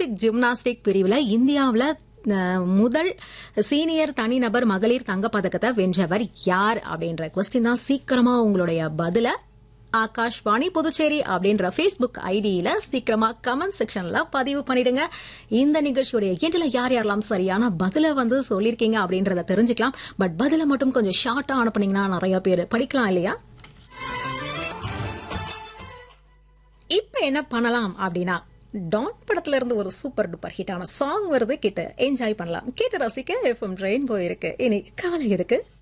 Olympic gymnastic பிரிவில் இந்தியாவில் முதல் சீனியர் தனிநபர் மகளிர் தங்கப்பதக்கத்தை வென்றவர் யார் அப்படின்ற கொஸ்டின் தான் சீக்கிரமா உங்களுடைய பதில ஆகாஷ்வாணி புதுச்சேரி அப்படின்ற ஃபேஸ்புக் ஐடியில சீக்கிரமா கமெண்ட் செக்ஷன்ல பதிவு பண்ணிடுங்க இந்த நிகழ்ச்சியுடைய எண்டில் யார் யாரெல்லாம் சரியான பதில வந்து சொல்லியிருக்கீங்க அப்படின்றத தெரிஞ்சுக்கலாம் பட் பதில மட்டும் கொஞ்சம் ஷார்ட்டா அனுப்புனீங்கன்னா நிறைய பேர் படிக்கலாம் இல்லையா இப்ப என்ன பண்ணலாம் அப்படின்னா டான் படத்துல இருந்து ஒரு சூப்பர் டூப்பர் ஹிட்டான சாங் வருது கேட்டு என்ஜாய் பண்ணலாம் கேட்டு ரசிக்க எஃப்எம் ரெயின்போ இருக்கு இனி கவலை எதுக்கு